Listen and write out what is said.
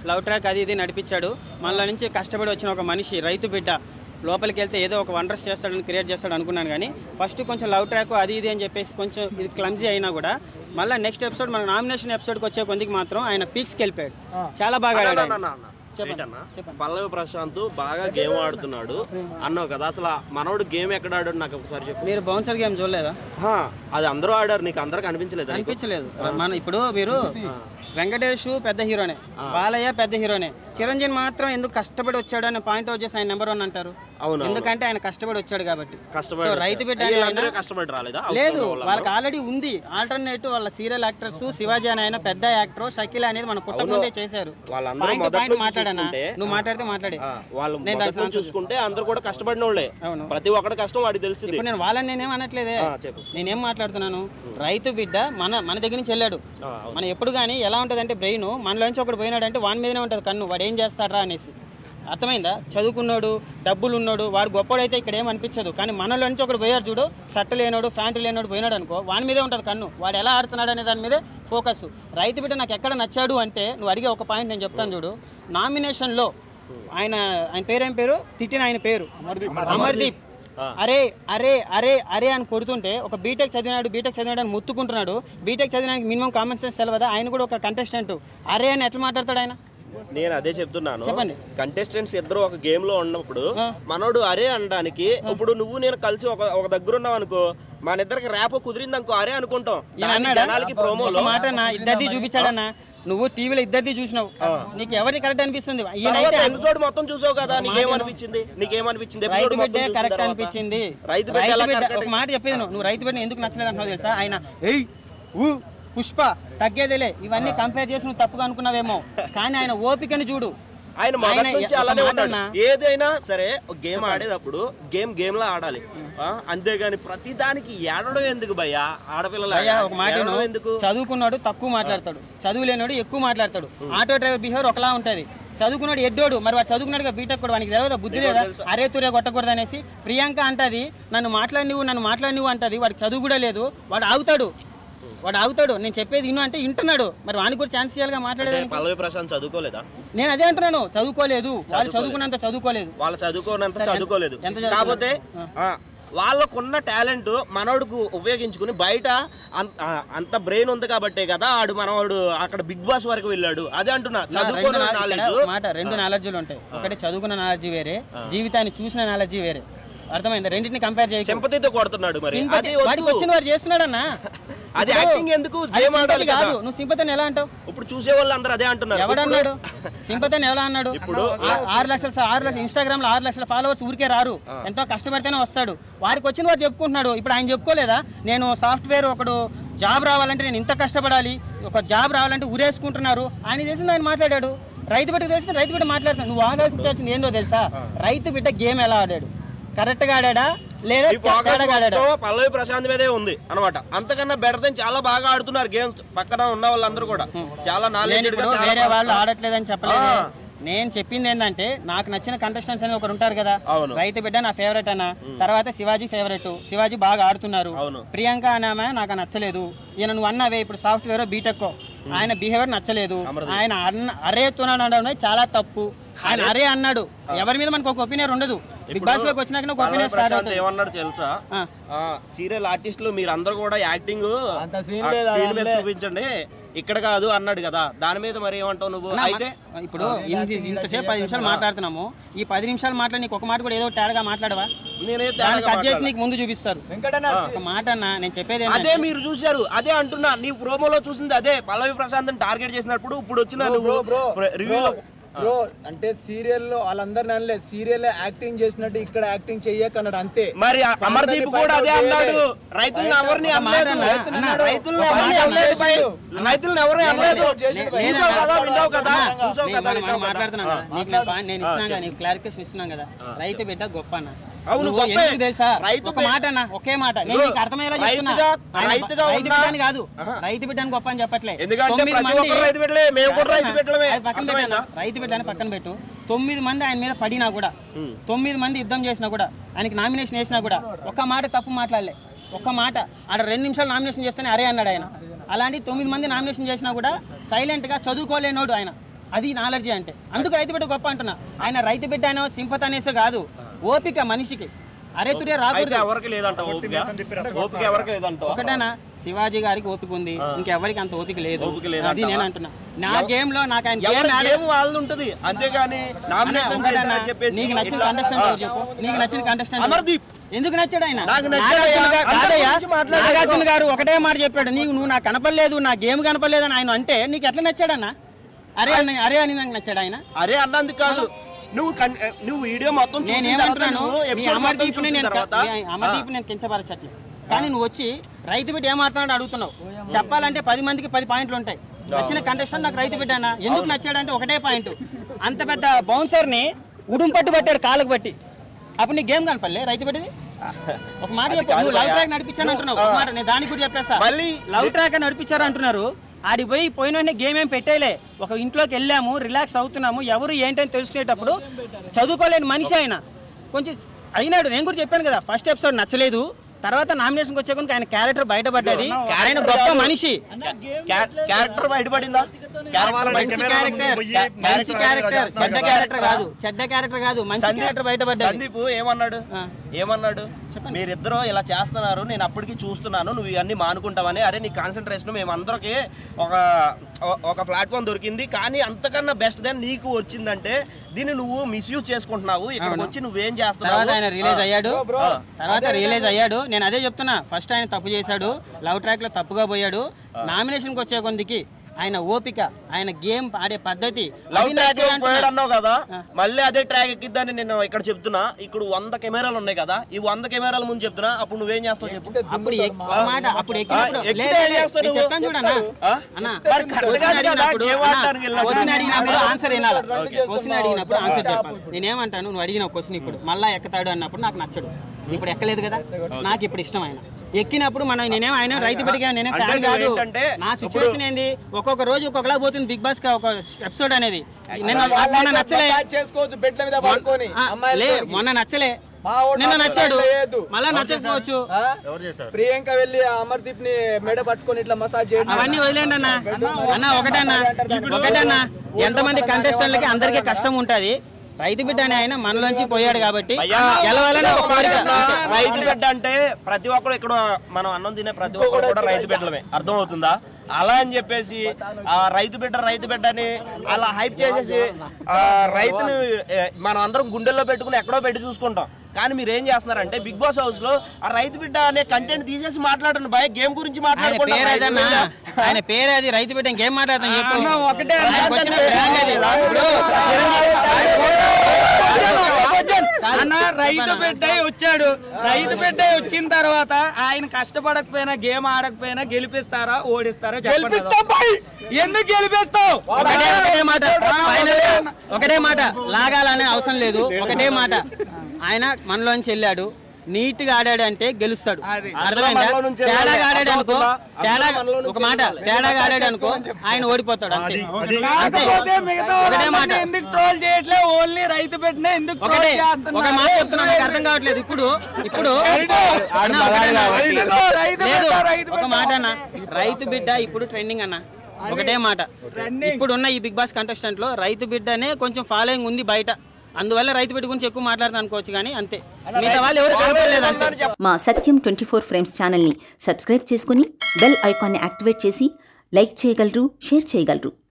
Love track అది ఇది నడిపించాడు మనలో నుంచి కష్టపడి వచ్చిన ఒక మనిషి రైతు బిడ్డ లోపలికి వెళ్తే ఏదో ఒక వండర్స్ చేస్తాడని క్రియేట్ చేస్తాడు అనుకున్నాను కానీ ఫస్ట్ కొంచెం లవ్ ట్రాక్ అది ఇది అని చెప్పేసి కొంచెం ఇది క్లమ్జీ అయినా కూడా మళ్ళీ నెక్స్ట్ ఎపిసోడ్ మన నామినేషన్ ఎపిసోడ్కి వచ్చే కొందికి మాత్రం ఆయన పీక్స్కి వెళ్ళిపోయాడు చాలా బాగా ఆడాడు ఆయన. అన్న, అన్న, అన్న. ఏంటన్నా? పల్లవి ప్రశాంత్ బాగా గేమ్ ఆడుతున్నాడు అన్నావు కదా అసలు ఆ మనోడు గేమ్ ఎక్కడ ఆడాడు నాకు ఒకసారి చెప్పు మీరు బౌన్సర్ గేమ్ చూడలేదా హా, అది అందరూ ఆడారు నీకు అందరికి అనిపించలేదు అనిపించలేదు మన ఇప్పుడు మీరు వెంకటేష్ పెద్ద హీరోనే బాలయ్య పెద్ద హీరోనే చిరంజీవి మాత్రం ఎందుకు కష్టపడి వచ్చాడు అనే పాయింట్ అవుట్ చేసి ఆయన నెంబర్ వన్ అంటారు అవును ఎందుకంటే ఆయన కష్టపడి వచ్చాడు కాబట్టి కష్టపడి సో రైతు బిడ్డ అనే వీళ్ళందరూ ఆయన- కష్టపడి రాలేదా లేదు వాళ్ళకి ఆల్రెడీ ఉంది ఆల్టర్నేటివ్ వాళ్ళ సీరియల్ యాక్టర్స్ శివాజీ అని ఆయన పెద్ద యాక్టర్ షకీల్ అనేది మన పుట్టక ముందే చేశారు వాళ్ళందరూ పాయింట్ మొదటి పాయింట్ నుంచి మాట్లాడనా చూసుకుంటే, నువ్వు మాట్లాడితే మాట్లాడే ఆ, వాళ్ళు నేను మొదటి దానికి నుంచి చూసుకుంటే అందరూ కూడా కష్టపడిన వాళ్ళే అవును. ప్రతి ఒక్కటి కష్టం వాడికి తెలుస్తుంది ఇప్పుడు నేను వాళ్ళని నేనేం అనట్లేదే ఆ, చెప్పు నేనేం మాట్లాడుతున్నాను రైతు బిడ్డ మన మన దగ్గర నుంచి వెళ్ళాడు ఆ, అవును. మనం ఎప్పుడు కానీ ఎలా ఉంటుందంటే బ్రెయిన్ మనలోంచి ఒకడు పోయినాడంటే వాని మీదనే ఉంటుంది కన్ను వాడు ఏం చేస్తారా అనేసి అర్థమైందా చదువుకున్నాడు డబ్బులు ఉన్నాడు వాడు గొప్పడైతే ఇక్కడ ఏం అనిపించదు కానీ మనలోంచి ఒకడు పోయాడు చూడు షర్ట్ లేనోడు ప్యాంటు లేనోడు పోయినాడు అనుకో వాని మీదే ఉంటుంది కన్ను వాడు ఎలా ఆడుతున్నాడు అనే దాని మీదే ఫోకస్ రైతు బిడ్డ నాకు ఎక్కడ నచ్చాడు అంటే నువ్వు అడిగే ఒక పాయింట్ నేను చెప్తాను చూడు నామినేషన్లో ఆయన ఆయన పేరేం పేరు తిట్టిన ఆయన పేరు అమర్దీప్ అరే అరే అరే అరే అని కొడుతుంటే ఒక బీటెక్ చదివినాడు బీటెక్ చదివినాడు అని ముత్తుకుంటున్నాడు బీటెక్ చదివినానికి మినిమం కామన్ సెన్స్ తెలియదా ఆయన కూడా ఒక కంటెస్టెంట్ అరే అని ఎట్లా మాట్లాడతాడు ఆయన నేను అదే చెప్తున్నాను చెప్పండి. కంటెస్టెంట్స్ ఇద్దరు ఒక గేమ్ లో ఉన్నప్పుడు మనోడు అరే అనడానికి ఇప్పుడు నువ్వు నేను కలిసి ఒక ఒక దగ్గర ఉన్నావు అనుకో మన ఇద్దరికి ర్యాప్ కుదిరింది అనుకో అరే అనుకుంటాం ఈయన దాన్ని అన్నాడా జనాలకి ఒక ప్రోమోలో మాట అన్న ఇద్దరిది చూపించాడన్నా నువ్వు టీవీలో ఇద్దరిది చూసినావు నీకు ఎవరిది కరెక్ట్ అనిపిస్తుంది ఈయనైతే ఎపిసోడ్ మొత్తం చూసావు కదా నీకేమనిపించింది నీకేమనిపించింది రైతు ఎపిసోడ్ బిడ్డే మొత్తం చూసిన కరెక్ట్ తర్వాత. అనిపించింది రైతు బిడ్డ ఎలా బిడ్డ correct ఒక మాట చెప్పేది నువ్వు నువ్వు రైతు బిడ్డ ఎందుకు నచ్చలేదు అంటున్నావు తెలుసా ఆయన ఏయ్ ఊ పుష్ప తగ్గేదేలే ఇవన్నీ కంపేర్ చేసి నువ్వు తప్పుగా అనుకున్నావేమో కానీ ఆయన ఓపికని చూడు ఆయన మొదటి ఆయన నుంచి ఒక అలానే మాట ఉన్నాడు అన్నా. ఏదైనా సరే ఒక గేమ్ ఆడేటప్పుడు గేమ్ గేమ్ లా ఆడాలి ఆ, అంతేగాని ప్రతి దానికి ఏడడం ఎందుకు భయ్యా ఆడపిల్లలు అయ్యా ఒక మాట ఏడవడం విను. ఎందుకు చదువుకున్నాడు తక్కువ మాట్లాడతాడు చదువు లేనాడు ఎక్కువ మాట్లాడతాడు ఆటో డ్రైవర్ బిహేవియర్ ఒకలా ఉంటది చదువుకున్నాడు ఎడ్డోడు మరి వాడు చదువుకున్నాడుగా బీటెక్ కూడా వానికి తెలియదా బుద్ధి లేదా అరే తురే కొట్టకూడదు అనేసి ప్రియాంక అంటది నన్ను మాట్లాడి నువ్వు నన్ను మాట్లాడి నువ్వు అంటది వాడికి చదువు కూడా లేదు వాడు ఆగుతాడు వాడు ఆగుతాడు నేను చెప్పేది ఇను అంటే వింటున్నాడు మరి వానికి కూడా ఛాన్స్ ఇవ్వాలిగా మాట్లాడేది పల్లవి ప్రశాంత్ చదువుకోలేదా నేను అదే అంటున్నాను చదువుకోలేదు వాళ్ళు చదువుకున్నంత చదువుకోలేదు వాళ్ళు చదువుకోనంత చదువుకోలేదు ఎంత చదువుకోలేదు? కాకపోతే ఆ, వాళ్ళకున్న టాలెంట్ మనోడుకు ఉపయోగించుకుని బయట అం- ఆ, అంత బ్రెయిన్ ఉంది కాబట్టే కదా ఆడు మనవాడు అక్కడ బిగ్ బాస్ వరకు వెళ్ళాడు అదే అంటున్నా రెండు చదువుకున్న నా- ఇక్కడ నాలెడ్జ్ ఒక మాట రెండు నాలెడ్జ్లు ఉంటాయి ఒకటి చదువుకున్న నాలెడ్జ్ వేరే జీవితాన్ని చూసిన నాలెడ్జ్ వేరే అర్థమైంది రెండింటిని కంపేర్ చేసి సింపతితో కొడుతున్నాడు మరి అది వాడికి వద్దు. వచ్చింది వాడు చేస్తున్నాడన్నా అది ఇప్పుడు యాక్టింగ్ ఎందుకు అది గేమ్ ఆడాలి sympathy కాదు కదా నువ్వు సింపతిని ఎలా అంటావు ఇప్పుడు చూసే వాళ్ళు అందరూ అదే అంటున్నారు ఎవడన్నాడు సింపతిని ఎలా అన్నాడు ఇప్పుడు ఆ- ఆరు లక్షల ఆరు లక్షల ఇన్స్టాగ్రామ్ లో ఆరు లక్షల ఫాలోవర్స్ ఊరికే రారు ఎంతో కష్టపడితేనే వస్తాడు వాడికి వచ్చిన వాడు చెప్పుకుంటున్నాడు ఇప్పుడు ఆయన చెప్పుకోలేదా నేను సాఫ్ట్వేర్ ఒకడు జాబ్ రావాలంటే నేను ఇంత కష్టపడాలి ఒక జాబ్ రావాలంటే ఊరేసుకుంటున్నారు ఆయన చేసింది ఆయన మాట్లాడాడు రైతు బిడ్డ తెలిసింది రైతు బిడ్డ మాట్లాడుతున్నాడు నువ్వు ఆలోచించాల్సింది ఏందో తెలుసా రైతు బిడ్డ గేమ్ ఎలా ఆడాడు కరెక్ట్ గా ఆడాడా లేదా ఈ ఫోకస్ తేడాగా ఆడాడా మొత్తం పల్లవి ప్రశాంత్ మీదే ఉంది అనమాట అంతకన్నా బెటర్ దెన్ చాలా బాగా ఆడుతున్నారు గేమ్స్ పక్కన ఉన్న వాళ్ళందరూ కూడా చాలా నేను నాలెడ్జ్ ఇప్పుడు వేరే వాళ్ళు ఆడట్లేదని చెప్పలేదు నేను చెప్పింది ఏంటంటే నాకు నచ్చిన కంటెస్టెంట్స్ అని ఒకరు ఉంటారు కదా అవును. రైతు బిడ్డ నా ఫేవరెట్ అన్న తర్వాత శివాజీ ఫేవరెట్ శివాజీ బాగా ఆడుతున్నారు అవును. ప్రియాంక అనే ఆమె నాకు నచ్చలేదు ఈయన నువ్వు అన్నవే ఇప్పుడు సాఫ్ట్వేర్ బీటెక్ ఆయన బిహేవియర్ నచ్చలేదు ఆయన అన్న అరే తునడం చాలా తప్పు ఆయన అరే అన్నాడు ఎవరి మీద మనకు ఒక ఒపీనియన్ ఉండదు బిగ్ బాస్ లోకి వచ్చినాక ఒక పల్లవి ఒపీనియన్ స్టార్ట్ ప్రశాంత్ అవుతుంది ఏమన్నాడు తెలుసా ఆ. సీరియల్ ఆర్టిస్టులు మీరు అందరూ కూడా యాక్టింగ్ అంత scene లేదు, స్క్రీన్ మీద చూపించండి ఇక్కడ కాదు అన్నాడు కదా దాని మీద మరి ఏమంటావు నువ్వు అయితే ఇప్పుడు ఇన్ని- ఇంతసేపు పది నిమిషాలు మాట్లాడుతున్నాము ఈ పది నిమిషాలు మాట్లాడి నీకు ఒక మాట కూడా ఏదో తేడాగా మాట్లాడవా నేనే దాన్ని తేడాగా కట్ చేసి నీకు ముందు చూపిస్తారు వెంకటన్న ఒక మాట అన్న నేను చెప్పేది అదే ఏంటంటే మీరు చూశారు అదే అంటున్నా నీ ప్రోమోలో చూసింది అదే పల్లవి ప్రశాంత్ టార్గెట్ చేసినప్పుడు ఇప్పుడు వచ్చిన బ్రో బ్రో రివ్యూలో బ్రో అంటే సీరియల్ లో వాళ్ళందరిని అనలేదు సీరియల్ యాక్టింగ్ చేసినట్టు ఇక్కడ యాక్టింగ్ చెయ్యక అన్నాడు అంతే మరి అమర్దీప్ కూడా అదే అన్నాడు రైతులను ఎవరిని అనలేదు అన్న, అన్న, రైతులను ఒక ఎవరిని మాట అనలేదు భయ్. రైతులను ఎవరిని అనలేదు నేను- చూసావు కదా విన్నావు కదా అన్న, చూసావు నేను- కదా మనం- మనం విన్నావు కదా. మాట్లాడుతున్నాం కదా నీకు నేను పా- నేను ఇస్తున్నాను కదా నీకు క్లారిఫికేషన్ ఇస్తున్నాం కదా రైతు బిడ్డ గొప్ప అన్న అవును, నువ్వు గొప్పే. ఎందుకు తెలుసా రైతు ఒక బిడ్డ- మాట అన్న ఒకే మాట నేను నీకు అర్థమయ్యేలా చెప్తున్నా రైతుగా- ఆయన రైతుగా రైతు ఉన్నా- బిడ్డని కాదు రైతు బిడ్డని గొప్ప అని చెప్పట్లే ఎందుకంటే తొమ్మిది ప్రతి మంది- ఒక్కరు రైతు బిడ్డలే, మేము కూడా రైతు కాదన్న, బిడ్డలమే. అది పక్కన అర్థమైందా? పెట్టు రైతు బిడ్డని పక్కన పెట్టు తొమ్మిది మంది ఆయన మీద పడినా కూడా తొమ్మిది మంది యుద్ధం చేసినా కూడా ఆయనకి నామినేషన్ వేసినా కూడా ఒక్క మాట తప్పు మాట్లాడలే ఒక్క మాట ఆడ రెండు నిమిషాలు నామినేషన్ చేస్తేనే అరే అన్నాడు ఆయన అలాంటి తొమ్మిది మంది నామినేషన్ చేసినా కూడా సైలెంట్గా చదువుకోలేనోడు ఆయన అది నాలెడ్జీ అంటే అందుకు రైతు బిడ్డ గొప్ప అంటున్నా ఆయన రైతు బిడ్డ అయినా సింపత్ అనేసే కాదు ఓపిక మనిషికి అరే తురే అయితే రాకూడదు ఎవరికి లేదంట ఓపిక ఓపిక ఎవరికి లేదంట ఒకటేనా శివాజీ గారికి ఓపిక ఉంది ఇంకెవరికి అంత ఓపిక లేదు ఓపిక లేదంటావా? అది నేను అంటున్నా నా గేమ్ లో నాకు ఆయన ఎవరి గేమ్ గేమ్ వాళ్ళది ఉంటది అంతేగాని నామినేషన్ ఒకటేనా? చెప్పేసి నీకు నచ్చిన ఇట్లా- కంటెస్టెంట్ ఆ. ఎవరు చెప్పు నీకు నచ్చిన కంటెస్టెంట్ అమర్దీప్. ఎందుకు నచ్చాడు ఆయన నాకు నచ్చాడు నాగార్జున అయ్యా. గారు- అందరి కాదయ్యా గురించి మాట్లాడాడు. నాగార్జున గారు ఒకటే మాట చెప్పాడు నీకు నువ్వు నాకు కనపడలేదు నా గేమ్ కనపడలేదు అని ఆయన అంటే నీకు ఎట్లా నచ్చాడన్న అరే అని అరే అని నాకు నచ్చాడు ఆయన అరే అన్నందుకు కాదు నువ్వు కన్- నువ్వు వీడియో మొత్తం చూసిన నేను తర్వాత ఏమంటున్నాను నువ్వు మీ episode మొత్తం అమర్దీప్ని చూసిన నేను తర్వాత మీ అమర్దీప్ నేను కించపరచట్లేదు కానీ నువ్వు వచ్చి రైతు బిడ్డ ఏమాడుతున్నాడు అడుగుతున్నావు చెప్పాలంటే పది మందికి పది పాయింట్లు ఉంటాయి వచ్చిన కంటెస్టెంట్ నాకు రైతు బిడ్డ అన్న ఎందుకు నచ్చాడంటే ఒకటే పాయింట్ అంత పెద్ద బౌన్సర్ని ఉడుం పట్టు పట్టాడు కాలుకు బట్టి అప్పుడు నీ గేమ్ కనపడలే రైతు బిడ్డది ఒక మాట చెప్పు కాదు నువ్వు లవ్ భయ్యా. ట్రాక్ నడిపించాను అంటున్నావు ఒక మాట నేను దానికి కూడా చెప్పేస్తా మళ్ళీ లవ్ ట్రాక్ నడిపించారు అంటున్నారు ఆడికి పోయి పోయిన వెంటనే గేమ్ ఏం పెట్టేలే ఒక ఇంట్లోకి వెళ్ళాము రిలాక్స్ అవుతున్నాము ఎవరు ఏంటని తెలుసుకునేటప్పుడు చదువుకోలేని మనిషి ఆయన కొంచెం అయినాడు నేను కూడా చెప్పాను కదా ఫస్ట్ ఎపిసోడ్ నచ్చలేదు తర్వాత నామినేషన్కి వచ్చే కొంచెం ఆయన క్యారెక్టర్ బయటపడ్డది ఆయన గొప్ప మనిషి క్యా- క్యారెక్టర్ బయటపడిందా క్యారెక్టర్ మంచి క్యారెక్టర్ మంచి క్యారెక్టర్ చెడ్డ క్యారెక్టర్ కాదు చెడ్డ క్యారెక్టర్ కాదు మంచి క్యారెక్టర్ బయటపడ్డది సందీప్ ఏమన్నాడు ఆ. ఏమన్నాడు మీరిద్దరూ ఇలా చేస్తున్నారు నేను అప్పటికి చూస్తున్నాను నువ్వు ఇవన్నీ మానుకుంటావని అరే నీ కాన్సన్ట్రేషన్ మేమందరికి ఒక ఒ- ఒక ప్లాట్ఫామ్ దొరికింది కానీ అంతకన్నా బెస్ట్ దెన్ నీకు వచ్చిందంటే దీన్ని నువ్వు మిస్యూజ్ చేసుకుంటున్నావు ఇక్కడికి వచ్చి నువ్వేం తర్వాత చేస్తున్నావు ఆయన రిలీజ్ అయ్యాడు ఆ. తర్వాత రిలీజ్ అయ్యాడు నేను అదే చెప్తున్నా ఫస్ట్ ఆయన తప్పు చేశాడు లవ్ ట్రాక్ లో తప్పుగా పోయాడు నామినేషన్కి వచ్చే కొందికి ఆయన ఓపిక ఆయన గేమ్ ఆడే పద్ధతి లవ్ అవి ట్రాక్ నచ్చాయి అంటున్నా. పోయాడు అన్నావు కదా మళ్ళీ అదే ట్రాక్ ఎక్కిద్దని నేను ఇక్కడ చెప్తున్నా ఇక్కడ వంద కెమెరాలు ఉన్నాయి కదా ఈ వంద కెమెరాల ముందు చెప్తున్నా అప్పుడు నువ్వేం చేస్తావు చెప్పు అప్పుడు ఎక్- ఒక మాట అప్పుడు ఎక్కినప్పుడు ఆ, ఎక్కితే లే, లే, ఏం లే, చేస్తావు నేను నువ్వు? చెప్తాను చూడన్నా ఆ? అన్న మరి కరెక్ట్ క్వశ్చన్ కాదు కదా, అడిగినప్పుడు గేమ్ అన్న, ఆడటానికి వెళ్ళినప్పుడు. క్వశ్చన్ అడిగినప్పుడు ఆన్సర్ వినాలి క్వశ్చన్ అడిగినప్పుడు ఆన్సర్ చెప్పాలి నేనేమంటాను నువ్వు అడిగిన క్వశ్చన్ ఇప్పుడు మళ్ళా ఎక్కుతాడు అన్నప్పుడు నాకు నచ్చడు ఇప్పుడు ఎక్కలేదు కదా నాకు ఇప్పుడు ఇష్టం ఆయన ఎక్కినప్పుడు మనం నేనేం ఆయన రైతు బిడ్డగా నేనేం అంటే ఫ్యాన్ కాదు నువ్వేంటంటే నా సిచ్యువేషన్ ఏంది ఒక్కొక్క రోజు ఒక్కొక్కలా పోతుంది బిగ్ బాస్ కి ఒక ఎపిసోడ్ అనేది నిన్న మొన్న నచ్చలే మసాజ్ చేసుకోవచ్చు బెడ్ల మీద పడుకొని ఆ, అమ్మాయిలు లే తోటి. మొన్న నచ్చలే మా ఓటు నిన్న మాత్రం నచ్చాడు వేయొద్దు. మళ్ళా నచ్చకపోవచ్చు ఆ? ప్రియాంక వెళ్ళి అమర్దీప్ ని మెడ పట్టుకొని ఇట్లా మసాజ్ చేయడం అవన్నీ వదిలేండి అన్న అన్న ఒకటన్నా ఒకటన్నా ఎంతమంది కంటెస్టెంట్లకి అందరికీ కష్టం ఉంటది రైతు బిడ్డ అనే ఆయన మనలోంచి పోయాడు కాబట్టి అయ్యా, గెలవాలని ఒక కోరిక నా రైతు బిడ్డ అంటే ప్రతి ఒక్కరు ఇక్కడ మనం అన్నం తినే ప్రతి ఒక్కరు కూడా రైతు బిడ్డలమే అర్థం అవుతుందా అలా అని చెప్పేసి ఆ రైతు బిడ్డ రైతు బిడ్డ అని అలా హైప్ చేసేసి ఆ రైతుని ఏ, మనం అందరం గుండెల్లో పెట్టుకుని ఎక్కడో పెట్టి చూసుకుంటాం కానీ మీరు ఏం చేస్తున్నారంటే బిగ్ బాస్ హౌస్ లో ఆ రైతు బిడ్డ అనే కంటెంట్ తీసేసి మాట్లాడండి భయ గేమ్ గురించి ఆయన మాట్లాడుకుంటాం పేరు రైతు అదన్నా బిడ్డ. ఆయన పేరు అది రైతు బిడ్డ ఇంకేం మాట్లాడతాం చెప్పు అన్న, ఒకటే అన్న, ఆయనకు వచ్చిన అంతే. brand అది. ఇప్పుడు అన్న రైతు బిడ్డ వచ్చాడు రైతు బిడ్డ వచ్చిన తర్వాత ఆయన కష్టపడకపోయినా గేమ్ ఆడకపోయినా గెలిపిస్తారా ఓడిస్తారా చెప్పండి ఎందుకు గెలిపిస్తావు ఒకటే ఒకటే మాట Final గా ఒకటే మాట లాగాలనే అవసరం లేదు ఒకటే మాట ఆయన మనలోంచి వెళ్ళాడు నీట్ గా ఆడాడు అంటే గెలుస్తాడు అర్థమైందా మనలో నుంచి తేడాగా వెళ్ళాలి. ఆడాడు అనుకో అర్థమవుతుందా? తేడా మనలో నుంచి ఒక మాట వెళ్ళాలి. తేడాగా ఆడాడు అనుకో ఆయన ఓడిపోతాడు అంతే అంతే కాకపోతే మిగతా ఒకటే మాట వాళ్ళని ఎందుకు ట్రోల్ చేయట్లే ఓన్లీ రైతు బిడ్డనే ఎందుకు ఒకటే ట్రోల్ ఒక చేస్తున్నారు మాట చెప్తున్నా మీకు అర్థం కావట్లేదు ఇప్పుడు ఇప్పుడు అన్న, ఒకటే అన్న. ఇదిగో రైతు లేదు బిడ్డ, రైతు ఒక మాట అన్న రైతు బిడ్డ ఇప్పుడు ట్రెండింగ్ అన్న ఒకటే మాట ఇప్పుడు ఉన్న ఈ బిగ్ బాస్ కంటెస్టెంట్ లో రైతు బిడ్డనే కొంచెం ఫాలోయింగ్ ఉంది బయట అందువల్ల రైతు బిడ్డ గురించి ఎక్కువ మాట్లాడతాను అనుకోవచ్చు కానీ అంతే మిగతా వాళ్ళు ఎవరు కనపడలేదు అంతే మా సత్యం ట్వంటీ ఫోర్ ఫ్రేమ్స్ ఛానల్ని సబ్స్క్రైబ్ చేసుకుని బెల్ ఐకాన్ని యాక్టివేట్ చేసి లైక్ చేయగలరు షేర్ చేయగలరు